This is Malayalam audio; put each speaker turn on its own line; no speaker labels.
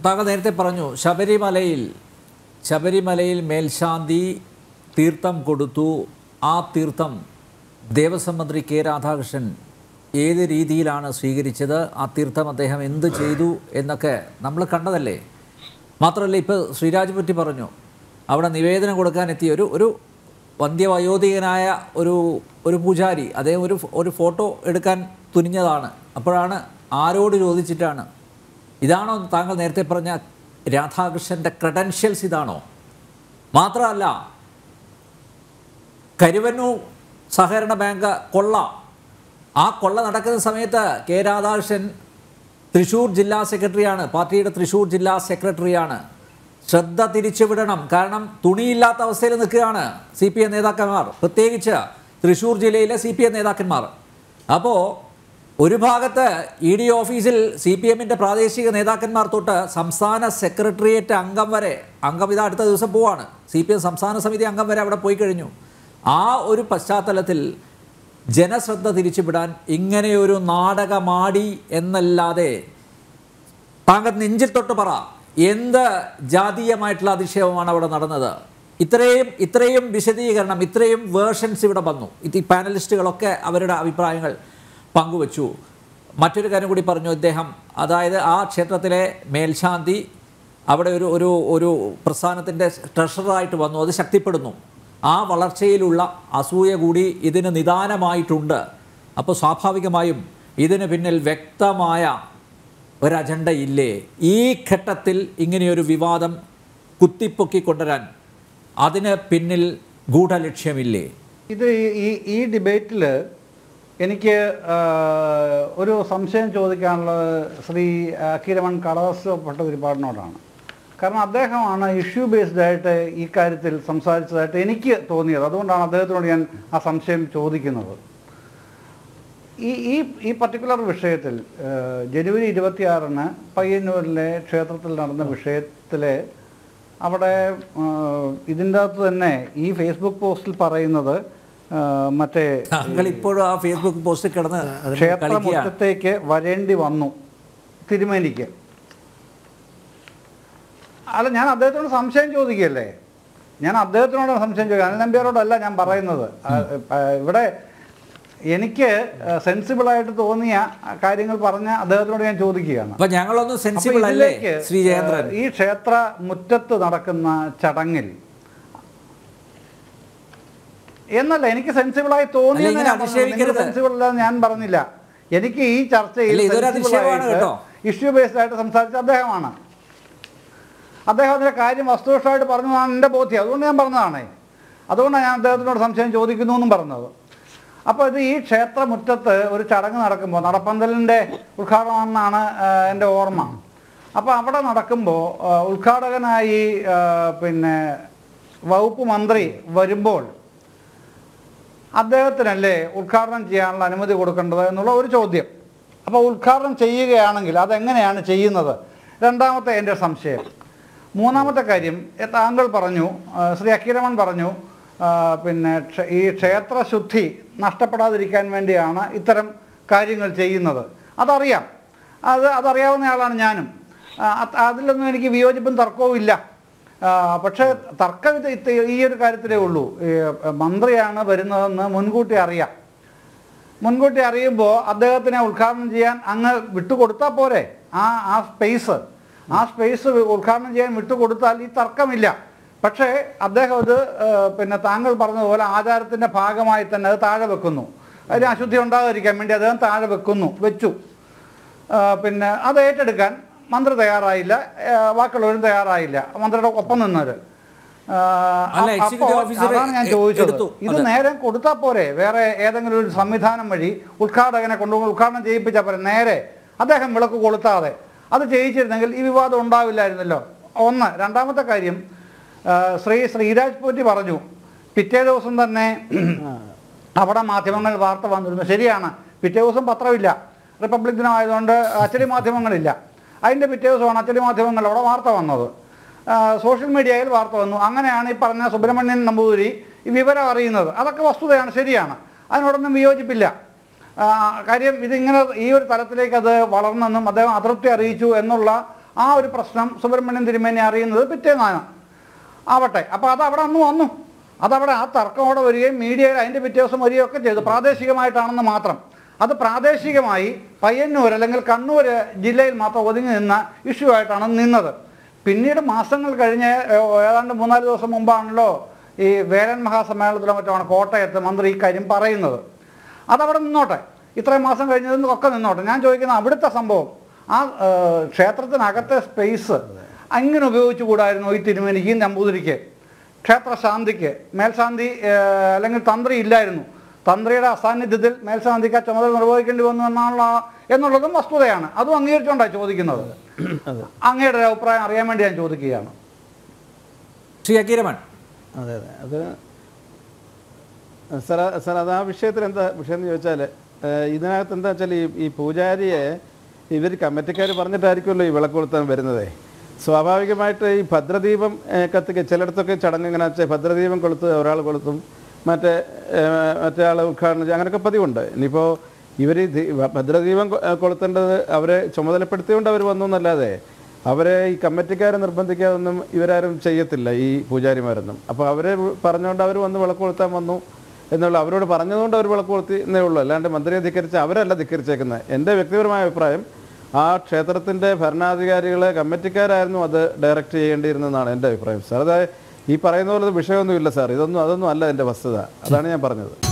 താങ്കൾ നേരത്തെ പറഞ്ഞു ശബരിമലയിൽ ശബരിമലയിൽ മേൽശാന്തി തീർത്ഥം കൊടുത്തു ആ തീർത്ഥം ദേവസ്വം മന്ത്രി കെ രാധാകൃഷ്ണൻ ഏത് രീതിയിലാണ് സ്വീകരിച്ചത് ആ തീർത്ഥം അദ്ദേഹം എന്ത് ചെയ്തു എന്നൊക്കെ നമ്മൾ കണ്ടതല്ലേ മാത്രമല്ല ഇപ്പോൾ ശ്രീരാജ് പറ്റി പറഞ്ഞു അവിടെ നിവേദനം കൊടുക്കാൻ എത്തിയ ഒരു ഒരു വന്ധ്യവയോധികനായ ഒരു ഒരു പൂജാരി അദ്ദേഹം ഒരു ഒരു ഫോട്ടോ എടുക്കാൻ തുനിഞ്ഞതാണ് അപ്പോഴാണ് ആരോട് ചോദിച്ചിട്ടാണ് ഇതാണോ താങ്കൾ നേരത്തെ പറഞ്ഞ രാധാകൃഷ്ണൻ്റെ ക്രെഡൻഷ്യൽസ് ഇതാണോ മാത്രമല്ല കരുവന്നൂർ സഹകരണ ബാങ്ക് കൊള്ള ആ കൊള്ള നടക്കുന്ന സമയത്ത് കെ രാധാകൃഷ്ണൻ തൃശ്ശൂർ ജില്ലാ സെക്രട്ടറിയാണ് പാർട്ടിയുടെ തൃശ്ശൂർ ജില്ലാ സെക്രട്ടറിയാണ് ശ്രദ്ധ തിരിച്ചുവിടണം കാരണം തുണിയില്ലാത്ത അവസ്ഥയിൽ നിൽക്കുകയാണ് സി പി എം നേതാക്കന്മാർ പ്രത്യേകിച്ച് തൃശ്ശൂർ ജില്ലയിലെ സി പി എം നേതാക്കന്മാർ അപ്പോൾ ഒരു ഭാഗത്ത് ഇ ഡി ഓഫീസിൽ സി പി എമ്മിൻ്റെ പ്രാദേശിക നേതാക്കന്മാർ തൊട്ട് സംസ്ഥാന സെക്രട്ടേറിയറ്റ് അംഗം വരെ അംഗം ഇത് അടുത്ത ദിവസം പോവാണ് സി പി എം സംസ്ഥാന സമിതി അംഗം വരെ അവിടെ പോയി കഴിഞ്ഞു ആ ഒരു പശ്ചാത്തലത്തിൽ ജനശ്രദ്ധ തിരിച്ചുവിടാൻ ഇങ്ങനെയൊരു നാടകമാടി എന്നല്ലാതെ താങ്കൾ നെഞ്ചിൽ തൊട്ട് പറ എന്ത് ജാതീയമായിട്ടുള്ള അധിക്ഷേപമാണ് അവിടെ നടന്നത് ഇത്രയും ഇത്രയും വിശദീകരണം ഇത്രയും വേർഷൻസ് ഇവിടെ വന്നു ഇത് ഈ പാനലിസ്റ്റുകളൊക്കെ അവരുടെ അഭിപ്രായങ്ങൾ പങ്കുവച്ചു മറ്റൊരു കാര്യം കൂടി പറഞ്ഞു ഇദ്ദേഹം അതായത് ആ ക്ഷേത്രത്തിലെ മേൽശാന്തി അവിടെ ഒരു ഒരു ഒരു പ്രസ്ഥാനത്തിൻ്റെ ട്രഷറായിട്ട് വന്നു അത് ശക്തിപ്പെടുന്നു ആ വളർച്ചയിലുള്ള അസൂയ കൂടി ഇതിന് നിദാനമായിട്ടുണ്ട് അപ്പോൾ സ്വാഭാവികമായും ഇതിന് പിന്നിൽ വ്യക്തമായ ഒരു അജണ്ട ഇല്ലേ ഈ ഘട്ടത്തിൽ ഇങ്ങനെയൊരു വിവാദം കുത്തിപ്പൊക്കി കൊണ്ടുവരാൻ അതിന് പിന്നിൽ ഗൂഢലക്ഷ്യമില്ലേ
ഇത് ഈ- ഈ ഈ ഡിബേറ്റിൽ എനിക്ക് ആ, ഒരു സംശയം ചോദിക്കാനുള്ളത് ശ്രീ അഖിരമൺ കളവസ്വപ്പെട്ട ഒരുപാടിനോടാണ് കാരണം അദ്ദേഹമാണ് ഇഷ്യൂ ബേസ്ഡ് ആയിട്ട് ഈ കാര്യത്തിൽ സംസാരിച്ചതായിട്ട് എനിക്ക് തോന്നിയത് അതുകൊണ്ടാണ് അദ്ദേഹത്തിനോട് ഞാൻ ആ സംശയം ചോദിക്കുന്നത് ഈ ഈ ഈ പർട്ടിക്കുലർ വിഷയത്തിൽ ആ, ജനുവരി ഇരുപത്തിയാറിന് പയ്യന്നൂരിലെ ക്ഷേത്രത്തിൽ നടന്ന വിഷയത്തിലെ അവിടെ ആ, ഇതിൻ്റെ അകത്ത് തന്നെ ഈ ഫേസ്ബുക്ക് പോസ്റ്റിൽ പറയുന്നത് ആ, മറ്റേ
താങ്കൾ ഇപ്പോഴും ആ ഫേസ്ബുക്ക് പോസ്റ്റിൽ കിടന്ന് കളിക്കുകയാണ്
ക്ഷേത്രമുറ്റത്തേക്ക് വരേണ്ടി വന്നു തിരുമേനിക്ക് അല്ല ഞാൻ അദ്ദേഹത്തോട് സംശയം ചോദിക്കുകയല്ലേ ഞാൻ അദ്ദേഹത്തിനോട് സംശയം ചോദിക്കുക അനിൽ നമ്പ്യാരോടല്ല ഞാൻ പറയുന്നത് ആ, ആ, ഇവിടെ എനിക്ക് സെൻസിബിൾ ആയിട്ട് തോന്നിയ കാര്യങ്ങൾ പറഞ്ഞ അദ്ദേഹത്തിനോട് ഞാൻ ചോദിക്കുകയാണ്
അപ്പൊ ഞങ്ങളൊന്നും
അപ്പൊ
സെൻസിബിൾ അല്ലേ
ഇതിലേക്ക്,
ശ്രീ ജയേന്ദ്രൻ
ഏഹ്, ഈ ക്ഷേത്ര മുറ്റത്ത് നടക്കുന്ന ചടങ്ങിൽ എന്നല്ല എനിക്ക് സെൻസിബിളായി
അല്ല, ഇങ്ങനെ അധിക്ഷേപിക്കരുത്.
സെൻസിബിൾ അല്ലെന്ന് ഞാൻ പറഞ്ഞില്ല എനിക്ക് ഈ ചർച്ചയിൽ
അല്ല, ഇതൊരു അധിക്ഷേപമാണ് കേട്ടോ.
ഇഷ്യൂ ബേസ്ഡ് ആയിട്ട് സംസാരിച്ച അദ്ദേഹമാണ് അദ്ദേഹം അതിന്റെ കാര്യം വസ്തുനിഷ്ഠമായിട്ട് പറഞ്ഞതാണ് എൻ്റെ ബോധ്യം അതുകൊണ്ട് ഞാൻ പറഞ്ഞതാണ് അതുകൊണ്ടാണ് ഞാൻ അദ്ദേഹത്തിനോട് സംശയം ചോദിക്കുന്നു എന്നും പറഞ്ഞത് അപ്പോൾ ഇത് ഈ ക്ഷേത്ര മുറ്റത്ത് ഒരു ചടങ്ങ് നടക്കുമ്പോൾ നടപ്പന്തലിൻ്റെ ഉദ്ഘാടനമാണെന്നാണ് ആ, എൻ്റെ ഓർമ്മ അപ്പോൾ അവിടെ നടക്കുമ്പോൾ ആ, ഉദ്ഘാടകനായി ആ, പിന്നെ വകുപ്പ് മന്ത്രി വരുമ്പോൾ അദ്ദേഹത്തിനല്ലേ ഉദ്ഘാടനം ചെയ്യാനുള്ള അനുമതി കൊടുക്കേണ്ടത് എന്നുള്ള ഒരു ചോദ്യം അപ്പോൾ ഉദ്ഘാടനം ചെയ്യുകയാണെങ്കിൽ അതെങ്ങനെയാണ് ചെയ്യുന്നത് രണ്ടാമത്തെ എൻ്റെ സംശയം മൂന്നാമത്തെ കാര്യം എ, താങ്കൾ പറഞ്ഞു ആ, ശ്രീ അക്കിരമൺ പറഞ്ഞു ആ, പിന്നെ ക്ഷ- ഈ ക്ഷേത്രശുദ്ധി നഷ്ടപ്പെടാതിരിക്കാൻ വേണ്ടിയാണ് ഇത്തരം കാര്യങ്ങൾ ചെയ്യുന്നത് അതറിയാം അത് അതറിയാവുന്ന ആളാണ് ഞാനും ആ, അത് അതിലൊന്നും എനിക്ക് വിയോജിപ്പും തർക്കവും ഇല്ല ആ, പക്ഷേ തർക്കം ഇത് ഇത് ഈ ഒരു കാര്യത്തിലേ ഉള്ളൂ ഈ, മന്ത്രിയാണ് വരുന്നതെന്ന് മുൻകൂട്ടി അറിയാം മുൻകൂട്ടി അറിയുമ്പോൾ അദ്ദേഹത്തിനെ ഉദ്ഘാടനം ചെയ്യാൻ അങ്ങ് വിട്ടുകൊടുത്താൽ പോരെ ആ ആ സ്പേസ് ആ സ്പേസ് ഉദ്ഘാടനം ചെയ്യാൻ വിട്ടുകൊടുത്താൽ ഈ തർക്കമില്ല പക്ഷേ അദ്ദേഹം ഇത് ഏഹ്, പിന്നെ താങ്കൾ പറഞ്ഞതുപോലെ ആചാരത്തിൻ്റെ ഭാഗമായി തന്നെ അത് താഴെ വെക്കുന്നു അതിന് അശുദ്ധി ഉണ്ടാകാതിരിക്കാൻ വേണ്ടി അദ്ദേഹം താഴെ വെക്കുന്നു വെച്ചു ആ, പിന്നെ അത് ഏറ്റെടുക്കാൻ മന്ത്രി തയ്യാറായില്ല ആ, ബാക്കിയുള്ളവരും തയ്യാറായില്ല മന്ത്രിയുടെ ഒപ്പം നിന്നവര് ആ,
അല്ല,
അപ്പോ
executive officer
അതാണ് ഞാൻ
എ-
ചോദിച്ചത്
എടുത്തു.
ഇത്
അതെ.
നേരെ കൊടുത്താൽ പോരെ വേറെ ഏതെങ്കിലും ഒരു സംവിധാനം വഴി ഉദ്ഘാടകനെ കൊണ്ട് ഉദ്ഘാടനം ചെയ്യിപ്പിച്ചാൽ പോരെ നേരെ അദ്ദേഹം വിളക്ക് കൊളുത്താതെ അത് ചെയ്യിച്ചിരുന്നെങ്കിൽ ഈ വിവാദം ഉണ്ടാവില്ലായിരുന്നല്ലോ ഒന്ന് രണ്ടാമത്തെ കാര്യം ആ, ശ്രീ ശ്രീരാജ് പോറ്റി പറഞ്ഞു പിറ്റേ ദിവസം തന്നെ അവിടെ മാധ്യമങ്ങൾ വാർത്ത വന്നിരുന്നു ശരിയാണ് പിറ്റേ ദിവസം പത്രമില്ല റിപ്പബ്ലിക് ദിനമായതുകൊണ്ട് അച്ചടി മാധ്യമങ്ങളില്ല അതിൻ്റെ പിറ്റേ ദിവസമാണ് അച്ചടി മാധ്യമങ്ങൾ അവിടെ വാർത്ത വന്നത് ആ, സോഷ്യൽ മീഡിയയിൽ വാർത്ത വന്നു അങ്ങനെയാണ് ഈ പറഞ്ഞ സുബ്രഹ്മണ്യൻ നമ്പൂതിരി ഈ വിവരം അറിയുന്നത് അതൊക്കെ വസ്തുതയാണ് ശരിയാണ് അതിനോടൊന്നും വിയോജിപ്പില്ല ആ, കാര്യം ഇതിങ്ങനെ ഈ ഒരു തലത്തിലേക്ക് അത് വളർന്നെന്നും അദ്ദേഹം അതൃപ്തി അറിയിച്ചു എന്നുള്ള ആ ഒരു പ്രശ്നം സുബ്രഹ്മണ്യൻ തിരുമേനി അറിയുന്നത് പിറ്റേന്നാണ് ആവട്ടെ അപ്പോൾ അത് അവിടെ അന്ന് വന്നു അതവിടെ ആ തർക്കം അവിടെ വരികയും മീഡിയയിൽ അതിൻ്റെ പിറ്റേ ദിവസം വരികയും ഒക്കെ ചെയ്തു പ്രാദേശികമായിട്ടാണെന്ന് മാത്രം അത് പ്രാദേശികമായി പയ്യന്നൂർ അല്ലെങ്കിൽ കണ്ണൂർ ജില്ലയിൽ മാത്രം ഒതുങ്ങി നിന്ന ഇഷ്യൂ ആയിട്ടാണ് നിന്നത് പിന്നീട് മാസങ്ങൾ കഴിഞ്ഞ് ഏ, ഏതാണ്ട് മൂന്നാല് ദിവസം മുമ്പാണല്ലോ ഈ വേലൻ മഹാസമ്മേളനത്തിലോ മറ്റുമാണ് കോട്ടയത്ത് മന്ത്രി ഈ കാര്യം പറയുന്നത് അതവിടെ നിന്നോട്ടെ ഇത്രയും മാസം കഴിഞ്ഞതിന് ഒക്കെ നിന്നോട്ടെ ഞാൻ ചോദിക്കുന്ന അവിടുത്തെ സംഭവം ആ ഏ, ക്ഷേത്രത്തിനകത്തെ സ്പേസ് അങ്ങനെ ഉപയോഗിച്ചുകൂടായിരുന്നു ഈ തിരുമേനിക്ക് ഈ നമ്പൂതിരിക്ക് ക്ഷേത്ര ശാന്തിക്ക് മേൽശാന്തി ഏ, അല്ലെങ്കിൽ തന്ത്രി ഇല്ലായിരുന്നു തന്ത്രിയുടെ അസാന്നിധ്യത്തിൽ മേൽശാന്തിക്ക് ആ ചുമതല നിർവഹിക്കേണ്ടി വന്നു എന്നാണുള്ള എന്നുള്ളതും വസ്തുതയാണ് അതും അംഗീകരിച്ചുകൊണ്ടാണ് ചോദിക്കുന്നത് അങ്ങയുടെ ഒരു അഭിപ്രായം അറിയാൻ വേണ്ടി ഞാൻ ചോദിക്കുകയാണ്
ശ്രീ അക്കീരമൺ
അതെ അതെ അത് സാർ സാർ അത് ആ വിഷയത്തിൽ എന്താ വിഷയം എന്ന് ചോദിച്ചാൽ ഇതിനകത്ത് എന്താ വെച്ചാൽ ഈ ഈ പൂജാരിയെ ഇവർ കമ്മിറ്റിക്കാർ പറഞ്ഞിട്ടായിരിക്കുമല്ലോ ഈ വിളക്ക് കൊളുത്താൻ വരുന്നത് സ്വാഭാവികമായിട്ട് ഈ ഭദ്രദീപം ഏഹ്, കത്തിക്കുക ചിലയിടത്തൊക്കെ ചടങ്ങ് എങ്ങനെ വെച്ചാൽ ഭദ്രദീപം കൊളുത്ത് ഒരാൾ കൊളുത്തും മറ്റേ ഏഹ്, മറ്റേ ആൾ ഉദ്ഘാടനം ചെയ്യും അങ്ങനെയൊക്കെ പതിവുണ്ട് ഇനിയിപ്പോൾ ഇവർ ഭദ്രദീപം കൊ- ഏഹ്, കൊളുത്തേണ്ടത് അവരെ ചുമതലപ്പെടുത്തിയോണ്ട് അവർ വന്നു എന്നല്ലാതെ അവരെ ഈ കമ്മിറ്റിക്കാരെ നിർബന്ധിക്കാതൊന്നും ഇവരാരും ചെയ്യത്തില്ല ഈ പൂജാരിമാരൊന്നും അപ്പോൾ അവരെ പറഞ്ഞുകൊണ്ട് അവർ വന്ന് വിളക്ക് കൊളുത്താൻ വന്നു എന്നുള്ള അവരോട് പറഞ്ഞതുകൊണ്ട് അവർ വിളക്ക് കൊളുത്തിന്നേ ഉള്ളൂ അല്ലാണ്ട് മന്ത്രിയെ ധിക്കരിച്ച അവരല്ല ധിക്കരിച്ചേക്കുന്നത് എൻ്റെ വ്യക്തിപരമായ അഭിപ്രായം ആ ക്ഷേത്രത്തിൻ്റെ ഭരണാധികാരികളെ കമ്മിറ്റിക്കാരായിരുന്നു അത് ഡയറക്റ്റ് ചെയ്യേണ്ടിയിരുന്നതെന്നാണ് എൻ്റെ അഭിപ്രായം സാർ അതായത് ഈ പറയുന്ന പോലെ വിഷയമൊന്നുമില്ല സാർ ഇതൊന്നും അതൊന്നും അല്ല എൻ്റെ വസ്തുത അതാണ് ഞാൻ പറഞ്ഞത്